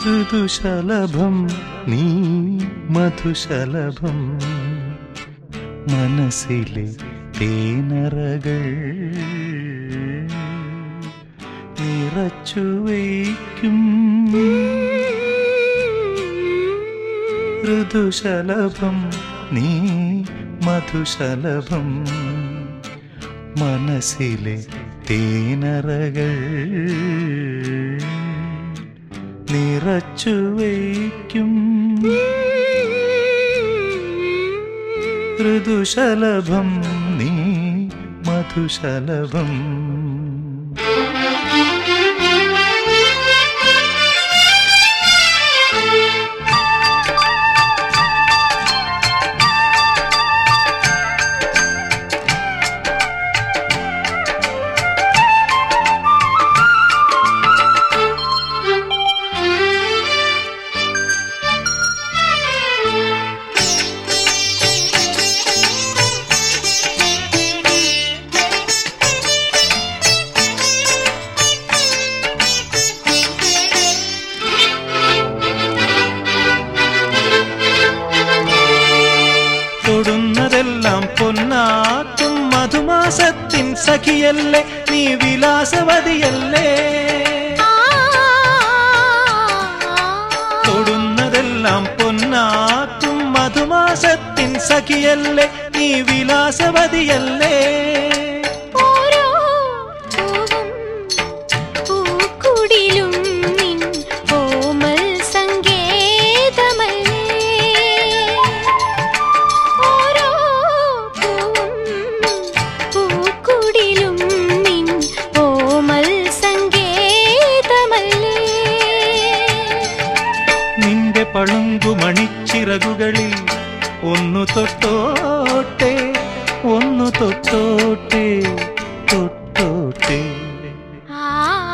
ഋതുശലഭം നീ മധുശലഭം മനസ്സിലെ തേനറകൾ നിറച്ചു വയ്ക്കും ഋതുശലഭം നീ മധുശലഭം മനസ്സിലെ തേനറകൾ നിറച്ചു വയ്ക്കും ഋതുശലഭം നീ മധുശലഭം തൊടുന്നതെല്ലാം പൊന്നാക്കും മധുമാസത്തിൻ സഖിയല്ലേ നീ വിലാസവതിയല്ലേ തൊടുന്നതെല്ലാം പൊന്നാക്കും മധുമാസത്തിൻ സഖിയല്ലേ നീ വിലാസവതിയല്ലേ ഓരോ പൂവും പൂക്കുടിലും നിൻ ഓമൽ സങ്കേതമല്ലേ ഓരോ പൂവും പൂക്കുടിലും നിൻ ഓമൽ സങ്കേതമല്ലേ നിന്റെ പളുങ്കുമണിച്ചിറകുകളിൽ ഒന്നു തൊട്ടോട്ടെ ഒന്നു തൊട്ടോട്ടെ തൊട്ടോട്ടെ ആ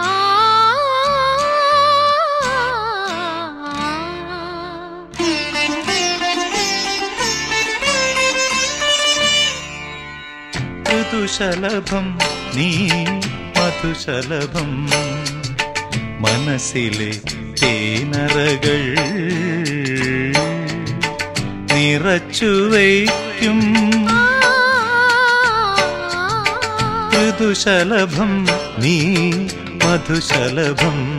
ഋതുശലഭം നീ മധുശലഭം മനസ്സിലെ തേനറകൾ നിറച്ചു വയ്ക്കും ഋതുശലഭം നീ മധുശലഭം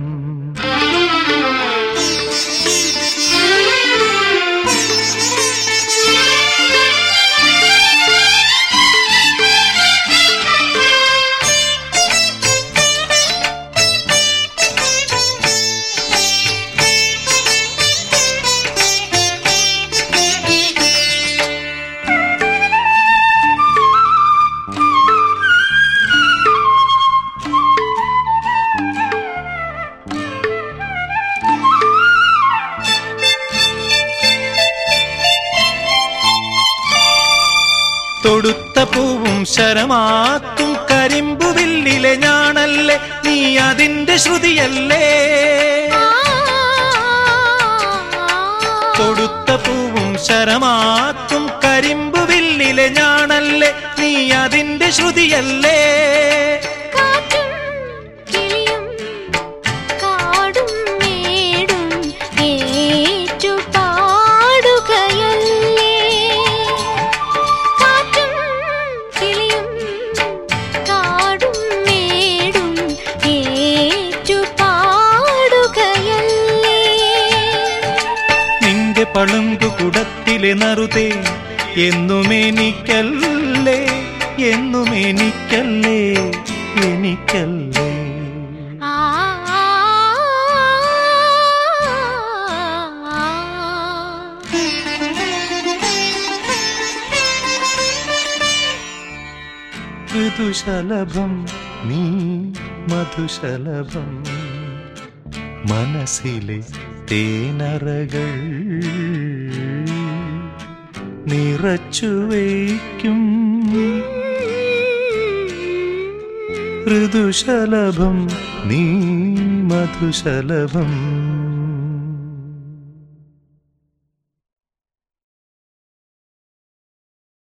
തൊടുത്ത പൂവും ശരമാക്കും കരിമ്പുവില്ലിലെ ഞാണല്ലേ നീ അതിന്റെ ശ്രുതിയല്ലേ തൊടുത്ത പൂവും ശരമാക്കും കരിമ്പുവില്ലിലെ ഞാണല്ലേ നീ അതിന്റെ ശ്രുതിയല്ലേ കാറ്റും കിളിയും കാടും മേടും ഏറ്റുപാടുകയല്ലേ കാറ്റും കിളിയും കാടും മേടും ഏറ്റുപാടുകയല്ലേ നിന്റെ പളുങ്കു കുടത്തിലെ നറുതേ എന്നുമെനിക്കല്ലേ എന്നുമെനിക്കല്ലേ എനിക്കല്ലേ ആ ഋതുശലഭം നീ മധുശലഭം മനസ്സിലെ തേനറകൾ നിറച്ചു വയ്ക്കും ഋതുശലഭം നീ മധുശലഭം